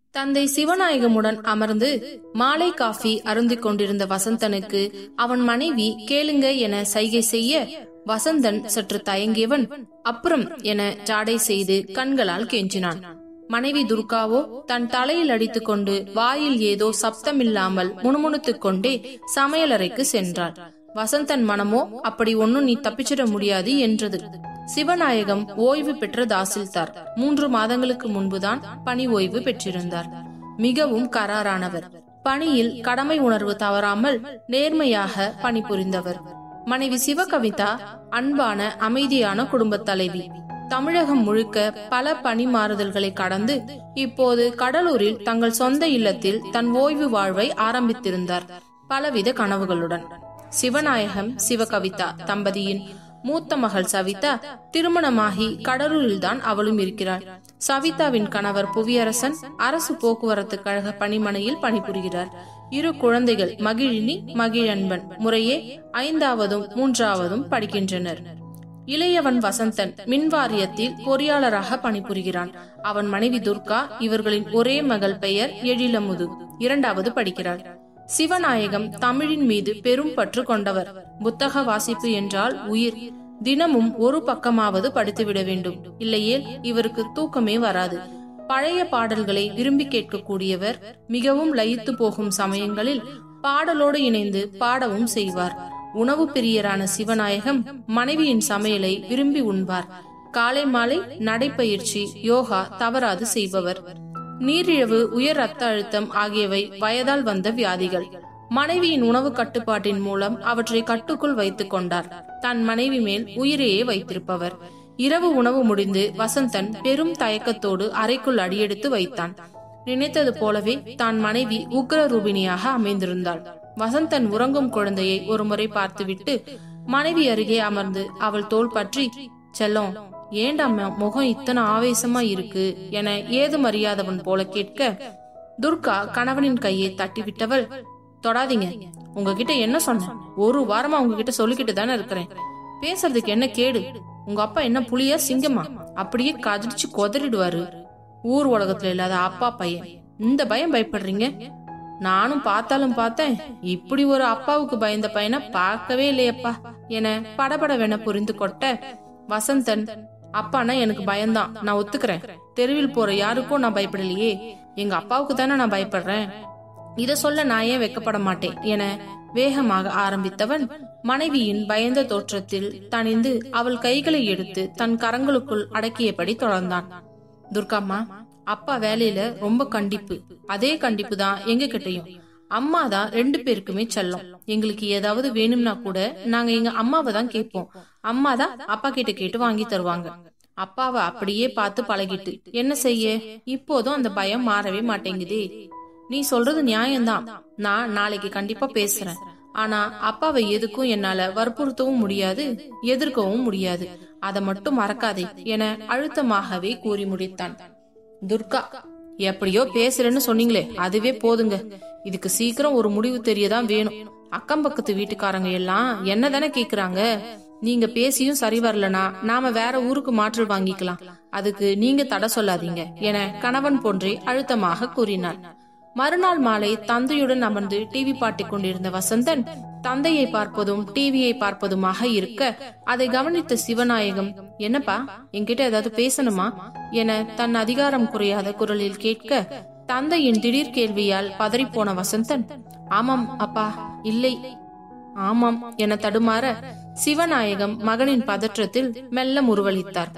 தந்தை சிவநாயகமுடன் அமர்ந்து மாலை காஃபி அருந்திக் கொண்டிருந்த வசந்தனுக்கு அவன் மனைவி கேளுங்க என சைகை செய்ய வசந்தன் சற்று தயங்கியவன் அப்புறம் என ஜாடை செய்து கண்களால் கெஞ்சினான் மனைவி துர்காவோ தன் தலையில் அடித்துக்கொண்டு வாயில் ஏதோ சப்தமில்லாமல் முணுமுணுத்துக் கொண்டே சமையலறைக்கு சென்றாள் வசந்தன் மனமோ அப்படி ஒன்னும் நீ தப்பிச்சிட முடியாது என்றது சிவநாயகம் ஓய்வு பெற்ற தாசில்தார் மூன்று மாதங்களுக்கு முன்புதான் பணி ஓய்வு பெற்றிருந்தார் மிகவும் கராரானவர் பணியில் கடமை உணர்வு தவறாமல் நேர்மையாக பணிபுரிந்தவர் மனைவி சிவகவிதா அன்பான அமைதியான குடும்பத் தலைவி தமிழகம் முழுக்க பல பணி மாறுதல்களை கடந்து இப்போது கடலூரில் தங்கள் சொந்த இல்லத்தில் தன் ஓய்வு வாழ்வை ஆரம்பித்திருந்தார் பலவித கனவுகளுடன் சிவநாயகம் சிவகவிதா தம்பதியின் மூத்த மகள் சவிதா திருமணமாகி கடலூரில்தான் அவளும் இருக்கிறாள் சவிதாவின் கணவர் புவியரசன் அரசு போக்குவரத்து கழக பணிமனையில் பணிபுரிகிறார் இரு குழந்தைகள் மகிழினி மகிழன்பன் முறையே ஐந்தாவதும் மூன்றாவதும் படிக்கின்றனர் இளையவன் வசந்தன் மின் வாரியத்தில் பொறியாளராக பணிபுரிகிறான் அவன் மனைவி துர்கா இவர்களின் ஒரே மகள் பெயர் எழிலமுது இரண்டாவது படிக்கிறாள் சிவநாயகம் தமிழின் மீது பெரும் பற்று கொண்டவர் புத்தக வாசிப்பு என்றால் உயிர் தினமும் ஒரு பக்கமாவது படித்துவிட வேண்டும் இல்லையேல் இவருக்கு தூக்கமே வராது பழைய பாடல்களை விரும்பி கேட்கக்கூடியவர் மிகவும் லயித்து போகும் சமயங்களில் பாடலோடு இணைந்து பாடவும் செய்வார் உணவு பிரியரான சிவநாயகம் மனைவியின் சமையலை விரும்பி உண்பார் காலை மாலை நடைப்பயிற்சி யோகா தவறாது செய்பவர் நீரிழிவு உயர் ரத்த அழுத்தம் ஆகியவை வயதால் வந்த வியாதிகள் மனைவியின் உணவு கட்டுப்பாட்டின் மூலம் அவற்றை கட்டுக்குள் வைத்துக் கொண்டார் தன் மனைவி மேல் உயிரையே வைத்திருப்பவர் இரவு உணவு முடிந்து வசந்தன் பெரும் தயக்கத்தோடு அறைக்குள் அடியெடுத்து வைத்தான் நினைத்தது போலவே தான் மனைவி உக்ர ரூபிணியாக அமைந்திருந்தாள் வசந்தன் உறங்கும் குழந்தையை ஒருமுறை பார்த்துவிட்டு மனைவி அருகே அமர்ந்து அவள் தோள் பற்றி செல்லம் ஏண்டா ம- முகம் இத்தனை ஆவேசமா இருக்கு என ஏதும் அறியாதவன் போல கேட்க துர்கா கணவனின் கையை தட்டிவிட்டவள் தொடாதீங்க உங்ககிட்ட என்ன சொன்னேன் ஒரு வாரமா உங்ககிட்ட சொல்லிக்கிட்டு தானே இருக்கிறேன் பேசுறதுக்கு என்ன கேடு உங்க அப்பா என்ன புலியா சிங்கமா அப்படியே கதிர்ச்சு கொதறிடுவாரு ஊர் உலகத்துல இல்லாத அப்பா பையன் இந்த பயம் பயப்படுறீங்க நானும் பார்த்தாலும் பார்த்தேன் இப்படி ஒரு அப்பாவுக்கு பயந்த பையனை பார்க்கவே இல்லையப்பா என படபடவென புரிந்து கொட்ட வசந்தன் அப்பானா எனக்கு பயம்தான் நான் ஒத்துக்கிறேன் தெருவில் போற யாருக்கும் நான் பயப்படலையே எங்க அப்பாவுக்கு தானே நான் பயப்படுறேன் இத சொல்ல நான் ஏன் வெக்கப்பட மாட்டேன் என வேகமாக ஆரம்பித்தவன் மனைவியின் பயந்த தோற்றத்தில் தணிந்து அவள் கைகளை எடுத்து தன் கரங்களுக்குள் அடக்கியபடி தொடர்ந்தான் துர்காம்மா அப்பா வேலையில ரொம்ப கண்டிப்பு அதே கண்டிப்பு தான் எங்க கிட்டயும் அம்மா தான் ரெண்டு பேருக்குமே செல்லம் எங்களுக்கு ஏதாவது வேணும்னா கூட நாங்க எங்க அம்மாவை தான் கேட்போம் அம்மா தான் அப்பா கிட்ட கேட்டு வாங்கி தருவாங்க அப்பாவை அப்படியே பார்த்து பழகிட்டு என்ன செய்ய இப்போதும் அந்த பயம் மாறவே மாட்டேங்குதே நீ சொல்றது நியாயம்தான் நான் நாளைக்கு கண்டிப்பா பேசுறேன் ஆனா அப்பாவை எதுக்கும் என்னால வற்புறுத்தவும் முடியாது எதிர்க்கவும் முடியாது அதை மட்டும் மறக்காதே என அழுத்தமாகவே கூறி முடித்தான் துர்கா எப்படியோ பேசுறேன்னு சொன்னீங்களே அதுவே போதுங்க இதுக்கு சீக்கிரம் ஒரு முடிவு தெரியதான் வேணும் அக்கம் பக்கத்து வீட்டுக்காரங்க எல்லாம் என்ன தானே கேக்குறாங்க நீங்க பேசியும் சரி வரலனா நாம வேற ஊருக்கு மாற்று வாங்கிக்கலாம் அதுக்கு நீங்க தடை சொல்லாதீங்க என கணவன் போன்றே அழுத்தமாக கூறினார் மறுநாள் மாலை தந்தையுடன் அமர்ந்து டிவி பாட்டிக் கொண்டிருந்த வசந்தன் தந்தையை பார்ப்பதும் டிவியை பார்ப்பதுமாக இருக்க அதை கவனித்த சிவநாயகம் என்னப்பா என்கிட்ட ஏதாவது பேசணுமா என தன் அதிகாரம் குறையாத குரலில் கேட்க தந்தையின் திடீர் கேள்வியால் பதறிப்போன வசந்தன் ஆமாம் அப்பா இல்லை ஆமாம் என தடுமாற சிவநாயகம் மகனின் பதற்றத்தில் மெல்ல முறுவலித்தார்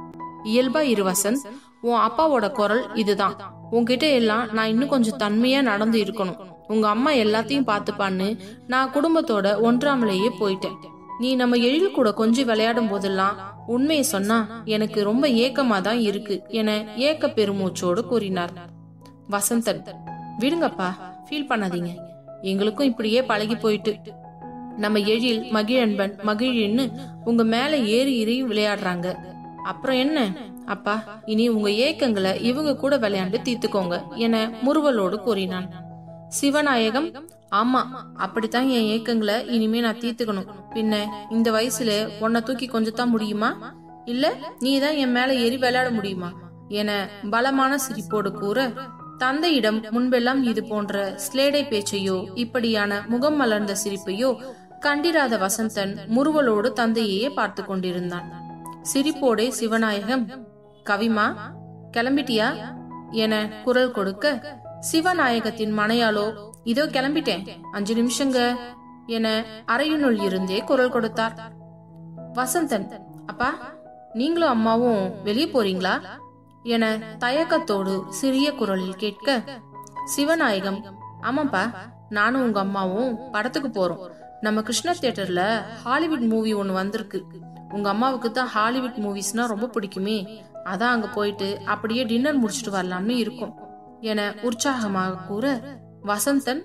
இயல்பா இரு வசந்த் உன் அப்பாவோட குரல் இதுதான் உன்கிட்ட எல்லாம் நான் இன்னும் கொஞ்சம் தன்மையா நடந்து இருக்கணும் உங்க அம்மா எல்லாத்தையும் பார்த்துப்பான்னு நான் குடும்பத்தோட ஒன்றாமலேயே போயிட்டேன் நீ நம்ம எழில் கூட கொஞ்சம் விளையாடும் போதெல்லாம் உண்மையை சொன்னா எனக்கு ரொம்ப ஏக்கமா தான் இருக்கு என ஏக்க பெருமூச்சோடு கூறினார் வசந்தன் விடுங்கப்பா ஃபீல் பண்ணாதீங்க எங்களுக்கும் இப்படியே பழகி போயிட்டு நம்ம எழில் மகிழன்பன் மகிழின்னு உங்க மேல ஏறி ஏறி விளையாடுறாங்க அப்புறம் என்ன அப்பா இனி உங்க ஏக்கங்களை இவங்க கூட விளையாண்டு தீர்த்துக்கோங்க என முறுவலோடு கூறினான் சிவநாயகம் ஆமா அப்படித்தான் என் ஏக்கங்களை இனிமே நான் தீர்த்துக்கணும் பின்ன இந்த வயசுல உன்னை தூக்கி கொஞ்சத்தான் முடியுமா இல்ல நீ தான் என் மேல ஏறி விளையாட முடியுமா என பலமான சிரிப்போடு கூற தந்தையிடம் முன்பெல்லாம் இது போன்ற ஸ்லேடை பேச்சையோ இப்படியான முகம் மலர்ந்த சிரிப்பையோ கண்டிராத வசந்தன் முறுவலோடு தந்தையே பார்த்து கொண்டிருந்தான் சிரிப்போடே சிவநாயகம் கவிமா கிளம்பிட்டியா என குரல் கொடுக்க சிவநாயகத்தின் மனையாளோ இதோ கிளம்பிட்டேன் அஞ்சு நிமிஷங்க என அறையினுள் இருந்தே குரல் கொடுத்தார் வசந்தன் அப்பா நீங்களும் அம்மாவும் வெளியே போறீங்களா என தயக்கத்தோடு சிறிய குரலில் கேட்க சிவநாயகம் ஆமாப்பா நானும் உங்க அம்மாவும் படத்துக்கு போறோம் நம்ம கிருஷ்ண தியேட்டர்ல ஹாலிவுட் மூவி ஒன்னு வந்திருக்கு உங்க அம்மாவுக்கு தான் ஹாலிவுட் மூவிஸ்னா ரொம்ப பிடிக்குமே அதான் அங்க போயிட்டு அப்படியே டின்னர் முடிச்சிட்டு வரலாம்னு இருக்கும் என உற்சாகமாக கூற வசந்தன்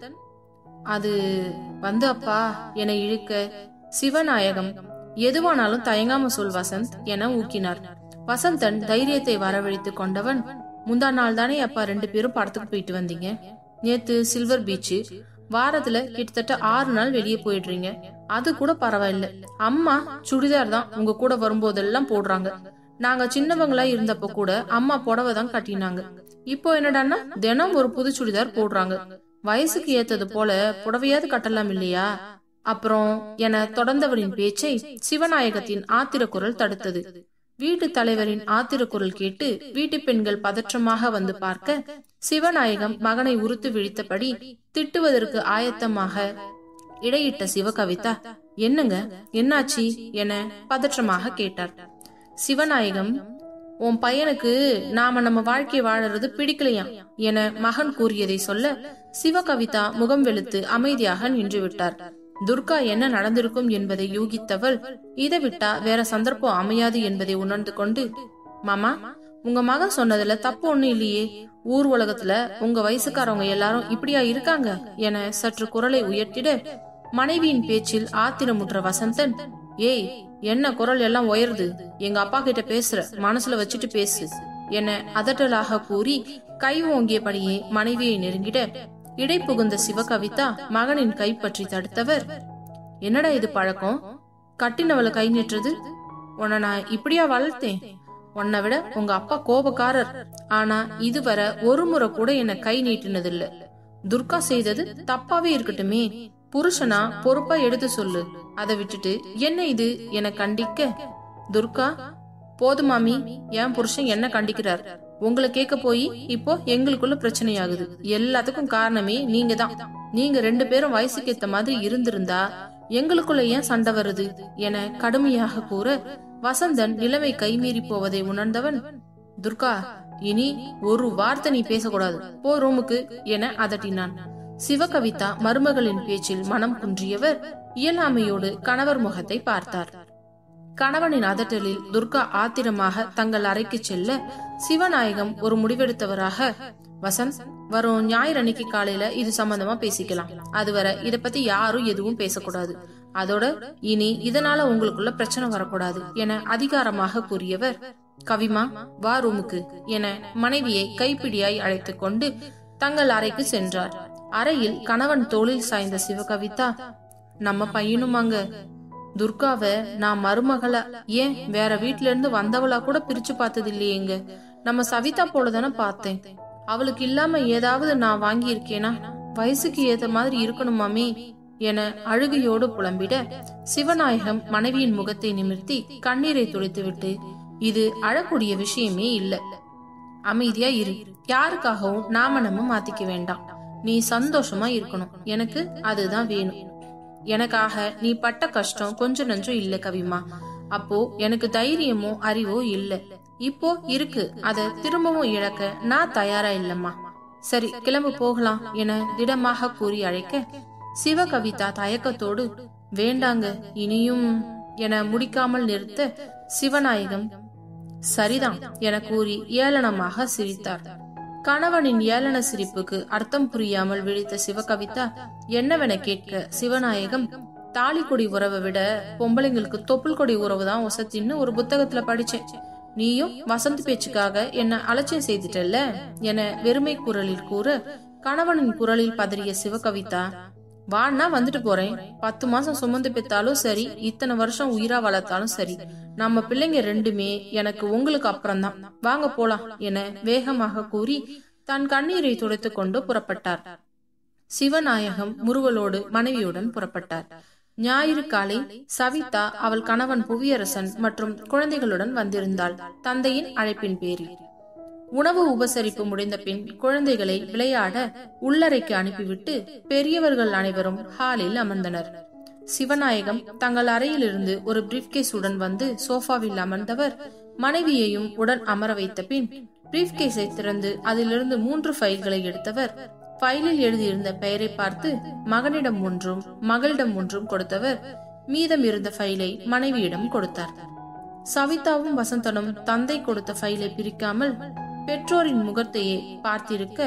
அது வந்து அப்பா என இழுக்க சிவநாயகம் எதுவானாலும் தயங்காம சொல் வசந்த் என ஊக்கினார் வசந்தன் தைரியத்தை வரவழைத்து கொண்டவன் முந்தா நாள் தானே அப்பா ரெண்டு பேரும் படத்துக்கு போயிட்டு வந்தீங்க நேத்து சில்வர் பீச் வாரத்துல கிட்டத்தட்ட ஆறு நாள் வெளியே போயிடுறீங்க அது கூட பரவாயில்ல அம்மா சுடிதார் தான் உங்க கூட வரும்போதெல்லாம் போடுறாங்க நாங்க சின்னவங்களா இருந்தப்ப கூட அம்மா புடவை தான் கட்டினாங்க இப்போ என்னடான்னா தினம் ஒரு புது சுடிதார் போடுறாங்க வயசுக்கு ஏத்தது போல புடவையாவது கட்டலாம் இல்லையா அப்புறம் என தொடர்ந்தவரின் பேச்சை சிவநாயகத்தின் ஆத்திர குரல் தடுத்தது வீட்டு தலைவரின் ஆத்திர குரல் கேட்டு வீட்டு பெண்கள் பதற்றமாக வந்து பார்க்க சிவநாயகம் மகனை உறுத்து விழித்தபடி திட்டுவதற்கு ஆயத்தமாக இடையிட்ட சிவகவிதா என்னங்க என்னாச்சு என பதற்றமாக கேட்டார் சிவநாயகம் உன் பையனுக்கு நாம நம்ம வாழ்க்கை வாழறது பிடிக்கலையாம் என மகன் கூறியதை சொல்ல சிவகவிதா முகம் வெளுத்து அமைதியாக நின்று விட்டார் துர்கா என்ன நடந்திருக்கும் என்பதை யூகித்தவள் இதை விட்டா வேற சந்தர்ப்பம் அமையாது என்பதை உணர்ந்து கொண்டு மாமா உங்க மகன் சொன்னதுல தப்பு ஒண்ணு இல்லையே ஊர் உலகத்துல உங்க வயசுக்காரவங்க எல்லாரும் இப்படியா இருக்காங்க என சற்று குரலை உயர்த்திட மனைவியின் பேச்சில் ஆத்திரமுற்ற வசந்தன் ஏய் என்ன குரல் எல்லாம் உயருது எங்க அப்பா கிட்ட பேசுற மனசுல வச்சுட்டு பேசு என அதட்டலாக கூறி கை ஓங்கியபடியே மனைவியை நெருங்கிட இடை புகுந்த சிவகவிதா மகனின் கை பற்றி தடுத்தவர் என்னடா இது பழக்கம் கட்டினவளை கை நீட்டுறது உன்னை நான் இப்படியா வளர்த்தேன் உன்னை விட உங்க அப்பா கோபக்காரர் ஆனா இதுவரை ஒரு முறை கூட என்ன கை நீட்டினதில்ல துர்கா செய்தது தப்பாவே இருக்கட்டுமே புருஷனா பொறுப்பா எடுத்து சொல்லு அதை விட்டுட்டு என்ன இது என கண்டிக்க துர்கா போதுமாமி என் புருஷன் என்ன கண்டிக்கிறார் உங்களை கேட்க போய் இப்போ எங்களுக்குள்ள பிரச்சனையாகுது எல்லாத்துக்கும் காரணமே நீங்க தான் நீங்க ரெண்டு பேரும் வயசுக்கு ஏத்த மாதிரி இருந்திருந்தா எங்களுக்குள்ள ஏன் சண்டை வருது என கடுமையாக கூற வசந்தன் நிலைமை கைமீறி போவதை உணர்ந்தவன் துர்கா இனி ஒரு வார்த்தை நீ பேசக்கூடாது போ ரூமுக்கு என அதட்டினான் சிவகவிதா மருமகளின் பேச்சில் மனம் குன்றியவர் இயலாமையோடு கணவர் முகத்தை பார்த்தார் கணவனின் அதட்டலில் துர்கா ஆத்திரமாக தங்கள் அறைக்கு செல்ல சிவநாயகம் ஒரு முடிவெடுத்தவராக வசந்த் வரும் ஞாயிறு அன்னைக்கு காலையில இது சம்பந்தமா பேசிக்கலாம் அதுவரை இத பத்தி யாரும் எதுவும் பேசக்கூடாது அதோட இனி இதனால உங்களுக்குள்ள பிரச்சனை வரக்கூடாது என அதிகாரமாக கூறியவர் கவிமா வா ரூமுக்கு என மனைவியை கைப்பிடியாய் அழைத்துக் கொண்டு தங்கள் அறைக்கு சென்றார் அறையில் கணவன் தோளில் சாய்ந்த சிவகவிதா நம்ம பையனுமாங்க துர்காவை நான் மருமகள ஏன் வேற வீட்ல இருந்து வந்தவளா கூட பிரிச்சு பார்த்தது இல்லையேங்க நம்ம சவிதா போல தானே பார்த்தேன் அவளுக்கு இல்லாம ஏதாவது நான் வாங்கி இருக்கேனா வயசுக்கு ஏத்த மாதிரி இருக்கணுமாமே என அழுகையோடு புலம்பிட சிவநாயகம் மனைவியின் முகத்தை நிமிர்த்தி கண்ணீரை துடைத்துவிட்டு இது அழக்கூடிய விஷயமே இல்ல அமைதியா இரு யாருக்காகவும் நாம நம்ம மாத்திக்க வேண்டாம் நீ சந்தோஷமா இருக்கணும் எனக்கு அதுதான் வேணும் எனக்காக நீ பட்ட கஷ்டம் கொஞ்சம் நஞ்சம் இல்ல கவிமா அப்போ எனக்கு தைரியமோ அறிவோ இல்ல இப்போ இருக்கு அத திரும்பவும் இழக்க நான் தயாரா இல்லம்மா சரி கிளம்பு போகலாம் என திடமாக கூறி அழைக்க சிவகவிதா தயக்கத்தோடு வேண்டாங்க இனியும் என முடிக்காமல் நிறுத்த சிவநாயகம் சரிதான் என கூறி ஏளனமாக சிரித்தார் கணவனின் ஏளன சிரிப்புக்கு அர்த்தம் புரியாமல் விழித்த சிவகவிதா என்னவென கேட்க சிவநாயகம் தாலிக்கொடி உறவை விட பொம்பளைங்களுக்கு தொப்புள் கொடி உறவு தான் ஒசத்தின்னு ஒரு புத்தகத்துல படிச்சேன் நீயும் வசந்த் பேச்சுக்காக என்ன அலட்சியம் செய்துட்டல்ல என வெறுமை குரலில் கூற கணவனின் குரலில் பதறிய சிவகவிதா வான்னா வந்துட்டு போறேன் பத்து மாசம் சுமந்து பெத்தாலும் சரி இத்தனை வருஷம் உயிரா வளர்த்தாலும் சரி நம்ம பிள்ளைங்க ரெண்டுமே எனக்கு உங்களுக்கு அப்புறம்தான் வாங்க போலாம் என வேகமாக கூறி தன் கண்ணீரை துடைத்துக் கொண்டு புறப்பட்டார் சிவநாயகம் முறுவலோடு மனைவியுடன் புறப்பட்டார் ஞாயிறு காலை சவிதா அவள் கணவன் புவியரசன் மற்றும் குழந்தைகளுடன் வந்திருந்தாள் தந்தையின் அழைப்பின் பேரில் உணவு உபசரிப்பு முடிந்த பின் குழந்தைகளை விளையாட உள்ளறைக்கு அனுப்பிவிட்டு பெரியவர்கள் அனைவரும் ஹாலில் அமர்ந்தனர் சிவநாயகம் தங்கள் அறையிலிருந்து ஒரு பிரீஃப்கேஸுடன் வந்து சோஃபாவில் அமர்ந்தவர் மனைவியையும் உடன் அமர வைத்த பின் பிரீஃப்கேஸை திறந்து அதிலிருந்து மூன்று ஃபைல்களை எடுத்தவர் ஃபைலில் எழுதியிருந்த பெயரை பார்த்து மகனிடம் ஒன்றும் மகளிடம் ஒன்றும் கொடுத்தவர் மீதம் இருந்த ஃபைலை மனைவியிடம் கொடுத்தார் சவிதாவும் வசந்தனும் தந்தை கொடுத்த ஃபைலை பிரிக்காமல் பெற்றோரின் முகத்தையே பார்த்திருக்க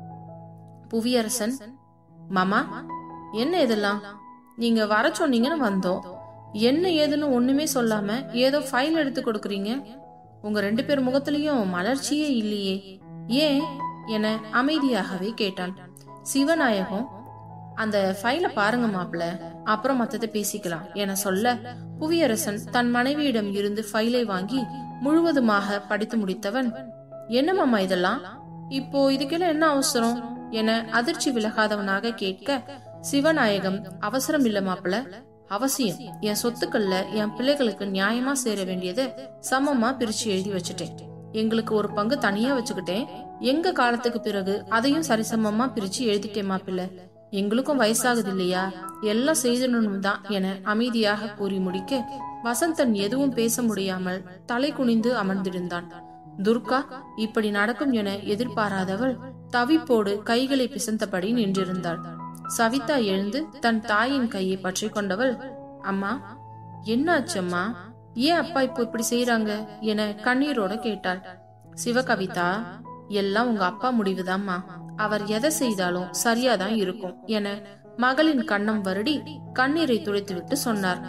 புவியரசன் மாமா என்ன இதெல்லாம் நீங்க வர சொன்னீங்கன்னு வந்தோம் என்ன ஏதுன்னு ஒண்ணுமே சொல்லாம ஏதோ ஃபைல் எடுத்து கொடுக்குறீங்க உங்க ரெண்டு பேர் முகத்திலையும் மலர்ச்சியே இல்லையே ஏன் என அமைதியாகவே கேட்டான் சிவநாயகம் அந்த ஃபைல பாருங்க மாப்பிள அப்புறம் மத்ததை பேசிக்கலாம் என சொல்ல புவியரசன் தன் மனைவியிடம் இருந்து ஃபைலை வாங்கி முழுவதுமாக படித்து முடித்தவன் என்ன மாமா இதெல்லாம் இப்போ இதுக்கெல்லாம் என்ன அவசரம் என அதிர்ச்சி விலகாதவனாக கேட்க சிவநாயகம் அவசரம் இல்ல மாப்பிள அவசியம் என் சொத்துக்கள்ல என் பிள்ளைகளுக்கு நியாயமா சேர வேண்டியதை சமமா பிரிச்சு எழுதி வச்சுட்டேன் எங்களுக்கு ஒரு பங்கு தனியா வச்சுக்கிட்டேன் எங்க காலத்துக்கு பிறகு அதையும் சரிசமமா பிரிச்சு எழுதிட்டேன் மாப்பிள்ள எங்களுக்கும் வயசாகுது இல்லையா எல்லாம் செய்தணும் தான் என அமைதியாக கூறி முடிக்க வசந்தன் எதுவும் பேச முடியாமல் தலை குனிந்து அமர்ந்திருந்தான் துர்கா இப்படி நடக்கும் என எதிர்பாராதவள் தவிப்போடு கைகளை பிசந்தபடி நின்றிருந்தாள் சவிதா எழுந்து தன் தாயின் கையை பற்றி கொண்டவள் அம்மா என்னாச்சு அம்மா ஏன் அப்பா இப்போ இப்படி செய்யறாங்க என கண்ணீரோட கேட்டாள் சிவகவிதா எல்லாம் உங்க அப்பா முடிவுதாம்மா அவர் எதை செய்தாலும் சரியாதான் இருக்கும் என மகளின் கண்ணம் வருடி கண்ணீரை துடைத்துவிட்டு சொன்னார்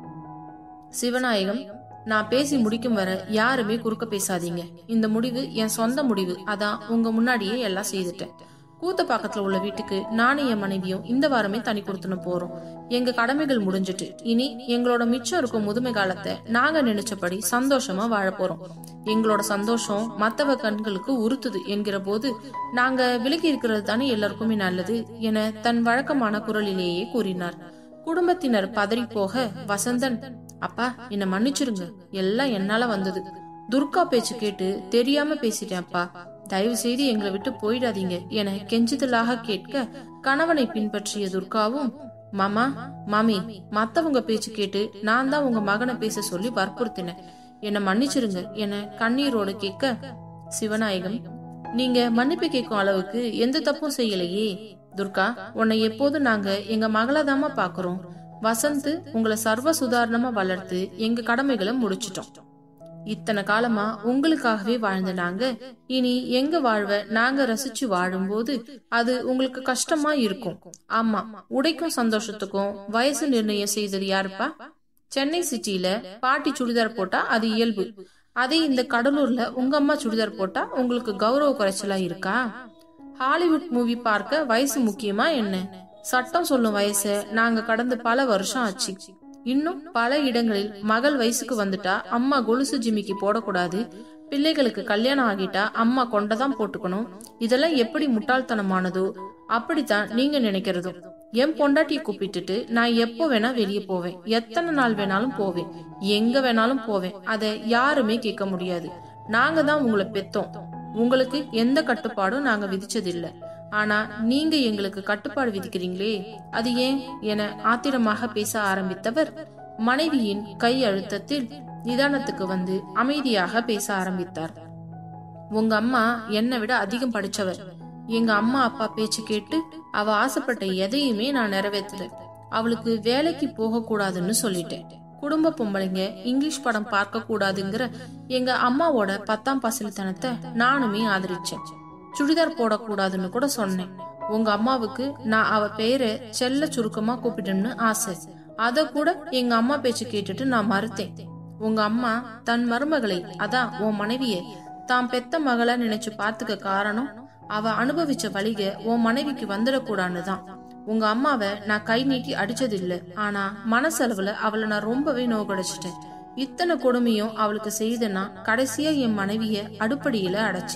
சிவநாயகம் நான் பேசி முடிக்கும் வர யாருமே குறுக்க பேசாதீங்க இந்த முடிவு என் சொந்த முடிவு அதான் உங்க முன்னாடியே எல்லாம் செய்துட்டேன் கூத்த பக்கத்துல உள்ள வீட்டுக்கு நானும் என் மனைவியும் இந்த வாரமே தனி கொடுத்துன்னு போறோம் எங்க கடமைகள் முடிஞ்சிட்டு இனி எங்களோட மிச்சம் இருக்கும் முதுமை காலத்தை நாங்க நினைச்சபடி சந்தோஷமா வாழ போறோம் எங்களோட சந்தோஷம் மத்தவ கண்களுக்கு உறுத்துது என்கிற போது நாங்க விலகி இருக்கிறது தானே எல்லாருக்குமே நல்லது என தன் வழக்கமான குரலிலேயே கூறினார் குடும்பத்தினர் பதறி போக வசந்தன் அப்பா என்ன மன்னிச்சிருங்க எல்லாம் என்னால வந்தது துர்கா பேச்சு கேட்டு தெரியாம பேசிட்டேன் அப்பா தயவு செய்து எங்களை விட்டு போயிடாதீங்க என கெஞ்சுதலாக கேட்க கணவனை பின்பற்றிய துர்காவும் மாமா மாமி மத்தவங்க பேச்சு கேட்டு நான் தான் உங்க மகனை பேச சொல்லி வற்புறுத்தினேன் என்ன மன்னிச்சிருங்க என கண்ணீரோடு கேட்க சிவநாயகம் நீங்க மன்னிப்பு கேட்கும் அளவுக்கு எந்த தப்பும் செய்யலையே துர்கா உன்னை எப்போதும் நாங்க எங்க மகளதாமா பாக்குறோம் வசந்த் உங்களை சர்வ சுதாரணமா வளர்த்து எங்க கடமைகளை முடிச்சிட்டோம் இத்தனை காலமா உங்களுக்காகவே வாழ்ந்த நாங்க இனி எங்க வாழ்வ நாங்க ரசிச்சு வாழும்போது அது உங்களுக்கு கஷ்டமா இருக்கும் ஆமா உடைக்கும் சந்தோஷத்துக்கும் வயசு நிர்ணயம் செய்தது யாருப்பா சென்னை சிட்டில பாட்டி சுடிதார் போட்டா அது இயல்பு அதே இந்த கடலூர்ல உங்க அம்மா சுடிதார் போட்டா உங்களுக்கு கௌரவ குறைச்சலா இருக்கா ஹாலிவுட் மூவி பார்க்க வயசு முக்கியமா என்ன சட்டம் சொல்லும் வயச நாங்க கடந்து பல வருஷம் ஆச்சு இன்னும் பல இடங்களில் மகள் வயசுக்கு வந்துட்டா அம்மா கொலுசு ஜிமிக்கி போடக்கூடாது பிள்ளைகளுக்கு கல்யாணம் ஆகிட்டா அம்மா கொண்டதான் போட்டுக்கணும் இதெல்லாம் எப்படி முட்டாள்தனமானதோ அப்படித்தான் நீங்க நினைக்கிறதும் என் பொண்டாட்டியை கூப்பிட்டுட்டு நான் எப்போ வேணா வெளியே போவேன் எத்தனை நாள் வேணாலும் போவேன் எங்க வேணாலும் போவேன் அதை யாருமே கேட்க முடியாது நாங்க தான் உங்களை பெத்தோம் உங்களுக்கு எந்த கட்டுப்பாடும் நாங்க விதிச்சதில்லை ஆனா நீங்க எங்களுக்கு கட்டுப்பாடு விதிக்கிறீங்களே அது ஏன் என ஆத்திரமாக பேச ஆரம்பித்தவர் மனைவியின் கை அழுத்தத்தில் நிதானத்துக்கு வந்து அமைதியாக பேச ஆரம்பித்தார் உங்க அம்மா என்னை விட அதிகம் படிச்சவர் எங்க அம்மா அப்பா பேச்சு கேட்டு அவ ஆசைப்பட்ட எதையுமே நான் நிறைவேற்றல அவளுக்கு வேலைக்கு போக கூடாதுன்னு சொல்லிட்டேன் குடும்ப பொம்பளைங்க இங்கிலீஷ் படம் பார்க்க கூடாதுங்கிற எங்க அம்மாவோட பத்தாம் பசலித்தனத்தை நானுமே ஆதரிச்சேன் சுடிதார் போடக்கூடாதுன்னு கூட சொன்னேன் உங்க அம்மாவுக்கு நான் அவ பெயரை செல்ல சுருக்கமா கூப்பிடணும்னு ஆசை அத கூட எங்க அம்மா பேச்சு கேட்டுட்டு நான் மறுத்தேன் உங்க அம்மா தன் மருமகளை அதான் உன் மனைவிய தாம் பெத்த மகளா நினைச்சு பாத்துக்க காரணம் அவ அனுபவிச்ச வழிக உன் மனைவிக்கு வந்துடக்கூடாதுன்னு தான் உங்க அம்மாவை நான் கை நீட்டி அடிச்சது இல்ல ஆனா மனசளவுல அவளை நான் ரொம்பவே நோகடிச்சிட்டேன் இத்தனை கொடுமையும் அவளுக்கு செய்தனா கடைசியா என் மனைவிய அடுப்படியில அடைச்சேன்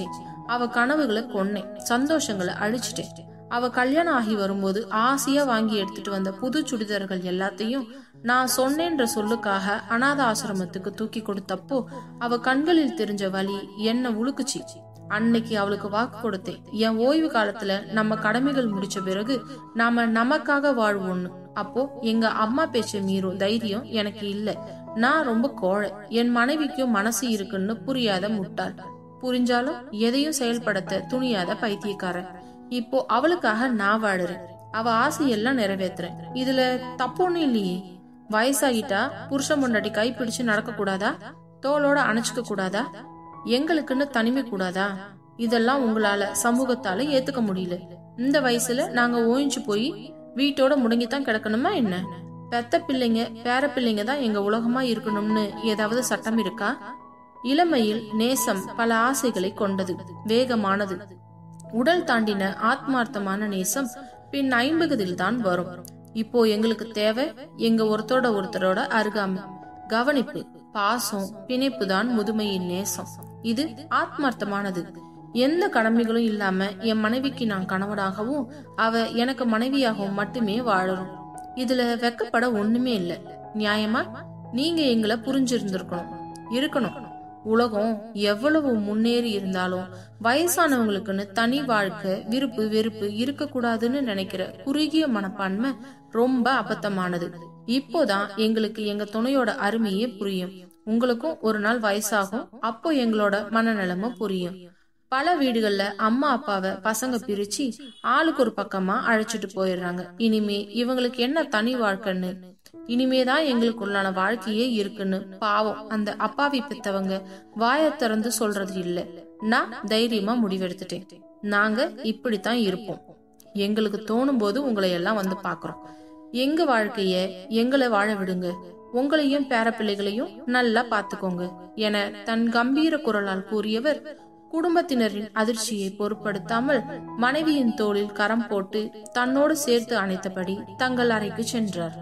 அவ கனவுகளை கொன்னேன் சந்தோஷங்களை அழிச்சிட்டேன் அவ கல்யாணம் ஆகி வரும்போது ஆசையா வாங்கி எடுத்துட்டு வந்த புது சுடிதார்கள் எல்லாத்தையும் நான் சொன்னேன்ற சொல்லுக்காக அனாத ஆசிரமத்துக்கு தூக்கி கொடுத்தப்போ அவ கண்களில் தெரிஞ்ச வலி என்ன உழுக்குச்சு அன்னைக்கு அவளுக்கு வாக்கு கொடுத்தேன் என் ஓய்வு காலத்துல நம்ம கடமைகள் முடிச்ச பிறகு நாம நமக்காக வாழ்வோம்னு அப்போ எங்க அம்மா பேச்ச மீறும் தைரியம் எனக்கு இல்ல நான் ரொம்ப கோழை என் மனைவிக்கும் மனசு இருக்குன்னு புரியாத முட்டாள் புரிஞ்சாலும் எதையும் செயல்படுத்த துணியாத பைத்தியக்காரன் இப்போ அவளுக்காக நான் வாழுறேன் அவ ஆசையெல்லாம் நிறைவேத்துறேன் இதுல தப்பு ஒண்ணும் இல்லையே வயசாகிட்டா புருஷன் முன்னாடி கைப்பிடிச்சு நடக்க கூடாதா தோளோட அணைச்சுக்க கூடாதா எங்களுக்குன்னு தனிமை கூடாதா இதெல்லாம் உங்களால சமூகத்தால ஏத்துக்க முடியல இந்த வயசுல நாங்க ஓய்ஞ்சு போய் வீட்டோட முடங்கித்தான் கிடக்கணுமா என்ன பெத்த பிள்ளைங்க பேர பிள்ளைங்க தான் எங்க உலகமா இருக்கணும்னு ஏதாவது சட்டம் இருக்கா இளமையில் நேசம் பல ஆசைகளை கொண்டது வேகமானது உடல் தாண்டின ஆத்மார்த்தமான நேசம் பின் ஐம்பதில் தான் வரும் இப்போ எங்களுக்கு தேவை எங்க ஒருத்தரோட ஒருத்தரோட அருகாமை கவனிப்பு பாசம் பிணைப்பு தான் முதுமையின் நேசம் இது ஆத்மார்த்தமானது எந்த கடமைகளும் இல்லாம என் மனைவிக்கு நான் கணவனாகவும் அவ எனக்கு மனைவியாகவும் மட்டுமே வாழறோம் இதுல வெக்கப்பட ஒண்ணுமே இல்ல நியாயமா நீங்க எங்களை புரிஞ்சிருந்திருக்கணும் இருக்கணும் உலகம் எவ்வளவு முன்னேறி இருந்தாலும் வயசானவங்களுக்குன்னு தனி வாழ்க்கை விருப்பு வெறுப்பு இருக்கக்கூடாதுன்னு நினைக்கிற குறுகிய மனப்பான்மை ரொம்ப அபத்தமானது இப்போதான் எங்களுக்கு எங்க துணையோட அருமையே புரியும் உங்களுக்கும் ஒரு நாள் வயசாகும் அப்போ எங்களோட மனநிலைமை புரியும் பல வீடுகள்ல அம்மா அப்பாவை பசங்க பிரிச்சு ஆளுக்கு ஒரு பக்கமா அழைச்சிட்டு போயிடுறாங்க இனிமே இவங்களுக்கு என்ன தனி வாழ்க்கைன்னு இனிமேதான் எங்களுக்குள்ளான வாழ்க்கையே இருக்குன்னு பாவம் அந்த அப்பாவி பெத்தவங்க வாய திறந்து சொல்றது இல்ல நான் தைரியமா முடிவெடுத்துட்டேன் நாங்க இப்படித்தான் இருப்போம் எங்களுக்கு தோணும் போது உங்களை எல்லாம் வந்து பாக்குறோம் எங்க வாழ்க்கைய எங்களை வாழ விடுங்க உங்களையும் பேரப்பிள்ளைகளையும் நல்லா பாத்துக்கோங்க என தன் கம்பீர குரலால் கூறியவர் குடும்பத்தினரின் அதிர்ச்சியை பொருட்படுத்தாமல் மனைவியின் தோளில் கரம் போட்டு தன்னோடு சேர்த்து அணைத்தபடி தங்கள் அறைக்கு சென்றார்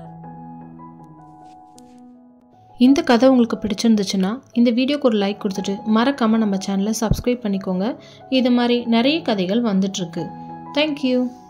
இந்த கதை உங்களுக்கு பிடிச்சிருந்துச்சுன்னா இந்த வீடியோக்கு ஒரு லைக் கொடுத்துட்டு மறக்காமல் நம்ம சேனலை சப்ஸ்கிரைப் பண்ணிக்கோங்க இது மாதிரி நிறைய கதைகள் வந்துட்டுருக்கு தேங்க்யூ